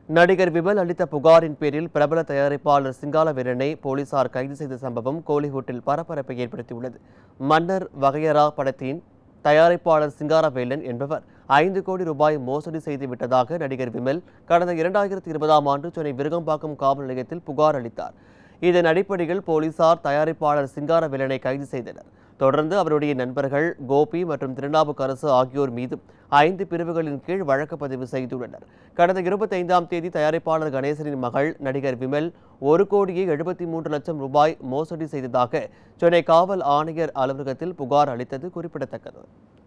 நடிகர் விமல் அளித்த புகாரின் பேரில் பிரபல தயாரிப்பாளர் சிங்காலவீரனை போலீசார் கைது செய்த சம்பவம் கோலிவுட்டில் பரபரப்பை ஏற்படுத்தியுள்ளது மன்னர் வகையரா படத்தின் தயாரிப்பாளர் சிங்காரவேலன் என்பவர் ஐந்து கோடி ரூபாய் மோசடி செய்து விட்டதாக நடிகர் விமல் கடந்த இரண்டாயிரத்தி இருபதாம் ஆண்டு சென்னை விருகம்பாக்கம் காவல் நிலையத்தில் புகார் அளித்தார் இதன் அடிப்படையில் போலீசார் தயாரிப்பாளர் சிங்காரவேலனை கைது செய்தனர் தொடர்ந்து அவருடைய நண்பர்கள் கோபி மற்றும் திருநாவுக்கரசு ஆகியோர் மீது ஐந்து பிரிவுகளின் கீழ் வழக்கு பதிவு செய்துள்ளனர் கடந்த இருபத்தைந்தாம் தேதி தயாரிப்பாளர் கணேசனின் மகள் நடிகர் விமல் ஒரு கோடியே எழுபத்தி மூன்று லட்சம் ரூபாய் மோசடி செய்ததாக சென்னை காவல் ஆணையர் அலுவலகத்தில் புகார் அளித்தது குறிப்பிடத்தக்கது